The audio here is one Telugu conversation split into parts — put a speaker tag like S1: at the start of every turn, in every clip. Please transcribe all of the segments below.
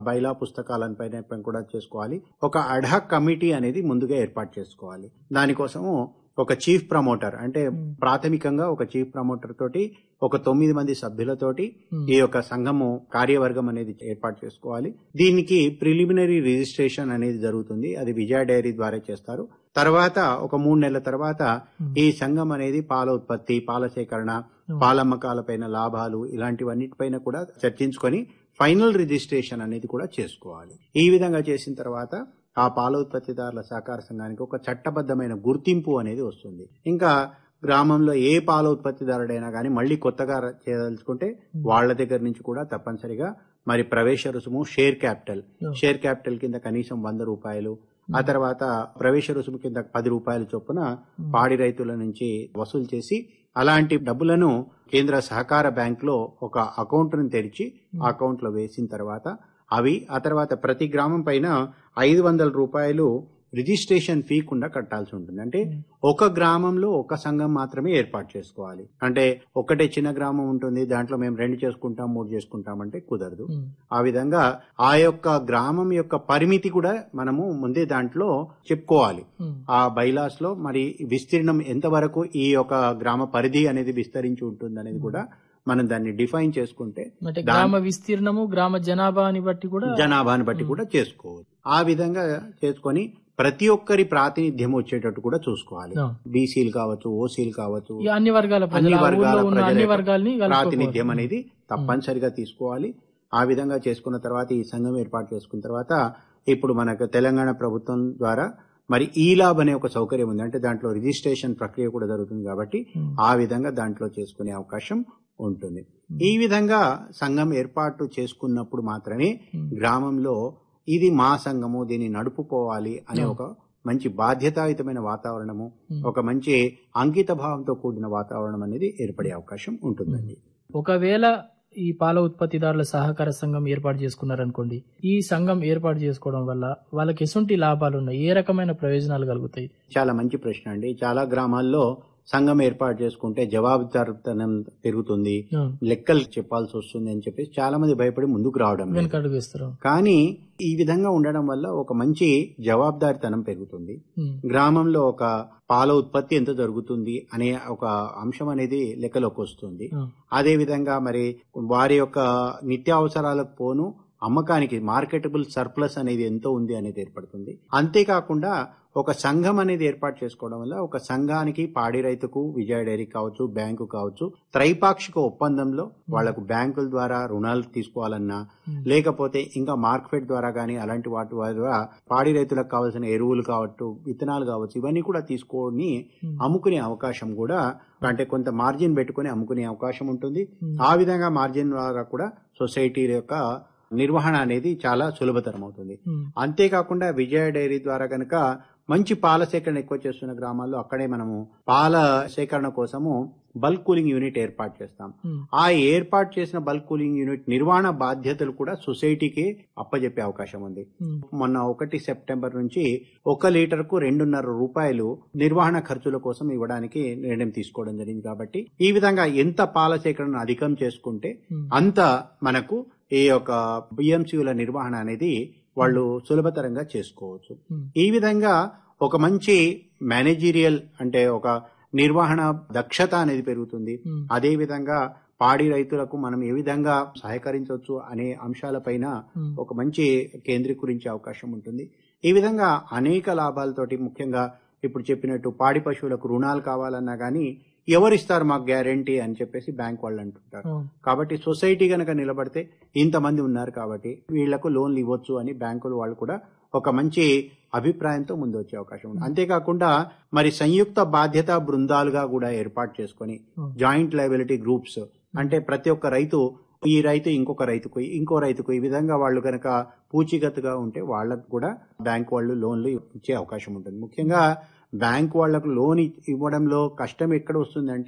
S1: బైలా పుస్తకాలపైన కూడా చేసుకోవాలి ఒక అడ్హాక్ కమిటీ అనేది ముందుగా ఏర్పాటు చేసుకోవాలి దానికోసము ఒక చీఫ్ ప్రమోటర్ అంటే ప్రాథమికంగా ఒక చీఫ్ ప్రమోటర్ తోటి ఒక తొమ్మిది మంది సభ్యులతోటి ఈ యొక్క సంఘము కార్యవర్గం అనేది ఏర్పాటు చేసుకోవాలి దీనికి ప్రిలిమినరీ రిజిస్ట్రేషన్ అనేది జరుగుతుంది అది విజయ డైరీ ద్వారా చేస్తారు తర్వాత ఒక మూడు నెలల తర్వాత ఈ సంఘం అనేది పాల ఉత్పత్తి పాల సేకరణ పాలమ్మకాలపైన లాభాలు ఇలాంటివన్నిటిపైన కూడా చర్చించుకొని ఫైనల్ రిజిస్ట్రేషన్ అనేది కూడా చేసుకోవాలి ఈ విధంగా చేసిన తర్వాత ఆ పాల ఉత్పత్తిదారుల సహకార సంఘానికి ఒక చట్టబద్ధమైన గుర్తింపు అనేది వస్తుంది ఇంకా గ్రామంలో ఏ పాల ఉత్పత్తిదారుడైనా కానీ మళ్ళీ కొత్తగా చేయదలుచుకుంటే వాళ్ళ దగ్గర నుంచి కూడా తప్పనిసరిగా మరి ప్రవేశ రుసుము షేర్ క్యాపిటల్ షేర్ క్యాపిటల్ కింద కనీసం వంద రూపాయలు ఆ తర్వాత ప్రవేశ రుసుము కింద పది రూపాయల చొప్పున పాడి రైతుల నుంచి వసూలు చేసి అలాంటి డబ్బులను కేంద్ర సహకార బ్యాంక్ లో ఒక అకౌంట్ ను తెరిచి ఆ అకౌంట్ లో వేసిన తర్వాత అవి ఆ తర్వాత ప్రతి గ్రామం పైన ఐదు వందల రూపాయలు రిజిస్ట్రేషన్ ఫీ కుండా కట్టాల్సి ఉంటుంది అంటే ఒక గ్రామంలో ఒక సంఘం మాత్రమే ఏర్పాటు చేసుకోవాలి అంటే ఒకటే చిన్న గ్రామం ఉంటుంది దాంట్లో మేము రెండు చేసుకుంటాం మూడు చేసుకుంటాం అంటే కుదరదు ఆ విధంగా ఆ యొక్క గ్రామం యొక్క పరిమితి కూడా మనము ముందే దాంట్లో చెప్పుకోవాలి ఆ బైలాస్ లో మరి విస్తీర్ణం ఎంతవరకు ఈ యొక్క గ్రామ పరిధి అనేది విస్తరించి ఉంటుంది అనేది కూడా మనం దాన్ని డిఫైన్ చేసుకుంటే
S2: అంటే గ్రామ విస్తీర్ణము గ్రామ జనాభాని బట్టి కూడా
S1: జనాభాని బట్టి కూడా చేసుకోవచ్చు ఆ విధంగా చేసుకొని ప్రతి ఒక్కరి ప్రాతినిధ్యం వచ్చేటట్టు కూడా చూసుకోవాలి
S2: ఆ.
S1: బీసీలు కావచ్చు ఓసీలు కావచ్చు
S2: ఈ అన్ని వర్గాల
S1: అన్ని
S2: ప్రజలు ఆ
S1: వర్గాల
S2: ఊర్లో ఉన్న
S1: ప్రజల
S2: అన్ని
S1: యొక్క
S2: వర్గాల్ని కలుపుకోవాలి.
S1: ప్రాతినిధ్యం అనేది తప్పనిసరిగా తీసుకోవాలి ఆ విధంగా చేసుకున్న తర్వాత ఈ సంఘం ఏర్పాటు చేసుకున్న తర్వాత ఇప్పుడు మనకు తెలంగాణ ప్రభుత్వం ద్వారా మరి ఈ లాబ్ అనే ఒక సౌకర్యం ఉంది అంటే దాంట్లో రిజిస్ట్రేషన్ ప్రక్రియ కూడా జరుగుతుంది కాబట్టి ఆ విధంగా దాంట్లో చేసుకునే అవకాశం ఉంటుంది ఈ విధంగా సంఘం ఏర్పాటు చేసుకున్నప్పుడు మాత్రమే గ్రామంలో ఇది మా సంఘము దీన్ని నడుపుకోవాలి అనే ఒక మంచి బాధ్యతాయుతమైన వాతావరణము ఒక మంచి అంకిత భావంతో కూడిన వాతావరణం అనేది ఏర్పడే అవకాశం ఉంటుందండి
S2: ఒకవేళ ఈ పాల ఉత్పత్తిదారుల సహకార సంఘం ఏర్పాటు చేసుకున్నారనుకోండి ఈ సంఘం ఏర్పాటు చేసుకోవడం వల్ల వాళ్ళకి ఎటువంటి లాభాలు ఉన్నాయి ఏ రకమైన ప్రయోజనాలు కలుగుతాయి
S1: చాలా మంచి ప్రశ్న అండి చాలా గ్రామాల్లో సంఘం ఏర్పాటు చేసుకుంటే జవాబుదారుతనం పెరుగుతుంది
S2: ఆ,
S1: లెక్కలు చెప్పాల్సి వస్తుంది అని చెప్పేసి చాలా మంది భయపడి ముందుకు రావడం లేదు.
S2: వెనకడుగు వేస్తారు
S1: కానీ ఈ విధంగా ఉండడం వల్ల ఒక మంచి జవాబుదారితనం పెరుగుతుంది
S2: ఉమ్,
S1: గ్రామంలో ఒక పాల ఉత్పత్తి ఎంత జరుగుతుంది అనే ఒక అంశం అనేది లెక్కలోకి వస్తుంది
S2: ఆ,
S1: అదే విధంగా మరి వారి యొక్క నిత్యావసరాలకు పోను అమ్మకానికి మార్కెటబుల్ సర్ప్లస్ అనేది ఎంతో ఉంది అనేది ఏర్పడుతుంది అంతేకాకుండా ఒక సంఘం అనేది ఏర్పాటు చేసుకోవడం వల్ల ఒక సంఘానికి పాడి రైతుకు విజయ డైరీ కావచ్చు బ్యాంకు కావచ్చు త్రైపాక్షిక ఒప్పందంలో వాళ్లకు బ్యాంకుల ద్వారా రుణాలు తీసుకోవాలన్నా లేకపోతే ఇంకా మార్కెట్ ద్వారా గానీ అలాంటి వాటి ద్వారా పాడి రైతులకు కావాల్సిన ఎరువులు కావచ్చు విత్తనాలు కావచ్చు ఇవన్నీ కూడా తీసుకొని అమ్ముకునే అవకాశం కూడా అంటే కొంత మార్జిన్ పెట్టుకుని అమ్ముకునే అవకాశం ఉంటుంది ఆ విధంగా మార్జిన్ ద్వారా కూడా సొసైటీ యొక్క నిర్వహణ అనేది చాలా సులభతరం అవుతుంది
S2: ఉమ్,
S1: అంతేకాకుండా విజయ డైరీ ద్వారా కనుక మంచి పాల సేకరణ ఎక్కువ చేస్తున్న గ్రామాల్లో అక్కడే మనము పాల సేకరణ కోసము బల్క్ కూలింగ్ యూనిట్ ఏర్పాటు చేస్తాం
S2: ఉమ్,
S1: ఆ ఏర్పాటు చేసిన బల్క్ కూలింగ్ యూనిట్ నిర్వహణ బాధ్యతలు కూడా సొసైటీకి అప్పజెప్పే అవకాశం ఉంది
S2: ఉమ్,
S1: మొన్న ఒకటి సెప్టెంబర్ నుంచి ఒక లీటర్ కు రెండున్నర రూపాయలు నిర్వహణ ఖర్చుల కోసం ఇవ్వడానికి నిర్ణయం తీసుకోవడం జరిగింది కాబట్టి ఈ విధంగా ఎంత పాల సేకరణ అధికం చేసుకుంటే
S2: ఉమ్.
S1: అంత మనకు ఈ యొక్క బిఎంసీల నిర్వహణ అనేది వాళ్ళు సులభతరంగా చేసుకోవచ్చు
S2: ఉమ్.
S1: ఈ విధంగా ఒక మంచి మేనేజీరియల్ అంటే ఒక నిర్వహణ దక్షత అనేది పెరుగుతుంది
S2: ఉమ్.
S1: అదే విధంగా పాడి రైతులకు మనం ఏ విధంగా సహకరించవచ్చు అనే అంశాలపైన
S2: ఉమ్.
S1: ఒక మంచి కేంద్రీకరించే అవకాశం ఉంటుంది ఈ విధంగా అనేక లాభాలతోటి ముఖ్యంగా ఇప్పుడు చెప్పినట్టు పాడి పశువులకు రుణాలు కావాలన్నా గానీ ఎవరిస్తారు మాకు గ్యారంటీ అని చెప్పేసి బ్యాంక్ వాళ్ళు అంటుంటారు
S2: అవును.
S1: కాబట్టి సొసైటీ గనక నిలబడితే ఇంతమంది ఉన్నారు కాబట్టి వీళ్లకు లోన్లు ఇవ్వచ్చు అని బ్యాంకులు వాళ్ళు కూడా ఒక మంచి అభిప్రాయంతో ముందు వచ్చే అవకాశం ఉంది అంతేకాకుండా మరి సంయుక్త బాధ్యత బృందాలుగా కూడా ఏర్పాటు చేసుకొని
S2: Hmm.
S1: జాయింట్ లయబిలిటీ గ్రూప్స్ అంటే ప్రతి ఒక్క రైతు ఈ రైతు ఇంకొక రైతుకు ఇంకో రైతుకు ఈ విధంగా వాళ్ళు కనుక పూచిగతుగా ఉంటే వాళ్ళకు కూడా బ్యాంక్ వాళ్ళు లోన్లు ఇచ్చే అవకాశం ఉంటుంది ముఖ్యంగా బ్యాంక్ వాళ్లకు లోన్ ఇ- ఇవ్వడంలో కష్టం ఎక్కడ వస్తుందంటే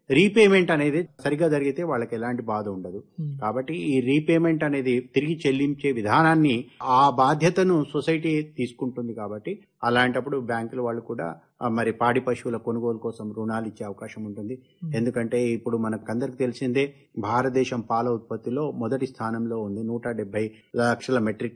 S1: రీపేమెంట్ అనేది సరిగా జరిగితే వాళ్ళకి ఎలాంటి బాధ ఉండదు
S2: ఉమ్.
S1: కాబట్టి ఈ రీపేమెంట్ అనేది తిరిగి చెల్లించే విధానాన్ని ఆ బాధ్యతను సొసైటీ తీసుకుంటుంది కాబట్టి అలాంటప్పుడు బ్యాంకుల వాళ్ళు కూడా ఆ, మరి పాడి పశువుల కొనుగోలు కోసం రుణాలు ఇచ్చే అవకాశం ఉంటుంది ఎందుకంటే ఇప్పుడు మనకందరికి తెలిసిందే భారతదేశం పాల ఉత్పత్తిలో మొదటి స్థానంలో ఉంది నూట డెబ్బై లక్షల మెట్రిక్